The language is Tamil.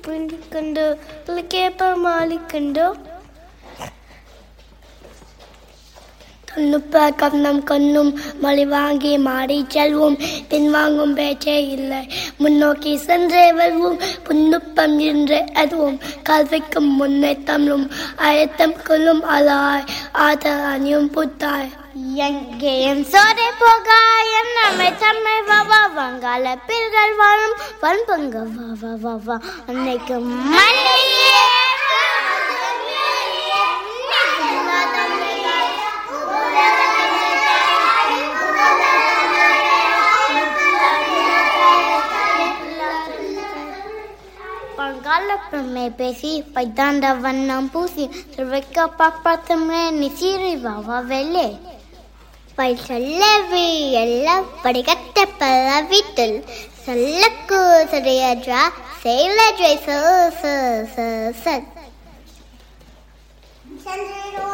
പിണ്ടിക്കുണ്ടോ കിളിക്കേപ്പ മാലിക്കുണ്ടോ தொன்னுப்ப கண்ணம் கண்ணும் மழை வாங்கி மாடி செல்வோம் பின்வாங்கும் பேச்சே இல்லை முன்னோக்கி சென்றே வெல்வோம் புன்னுப்பம் என்று எதுவும் கல்விக்கும் முன்னே தமிழும் அழுத்தம் கொள்ளும் அலாய் ஆதல் அணியும் புத்தாய் எங்கேயும் சோரை போகாயம் நம்மை தம்மை வாவா வங்காள பில்கள் வாழும் பண்புங்க வா வா வா வா அன்னைக்கு மண்ணிலே பங்காளப்பமே பேசி பைத்தாண்ட வண்ணம் பூசி திருவைக்க பாப்பாத்தம்ரே நிசீரி வாவா வெள்ளே பை சொல்லவி எல்லாம் படிக்கட்ட பல வீட்டில் சொல்லக்கு சரியஜா செயலஜை ச ச ச ச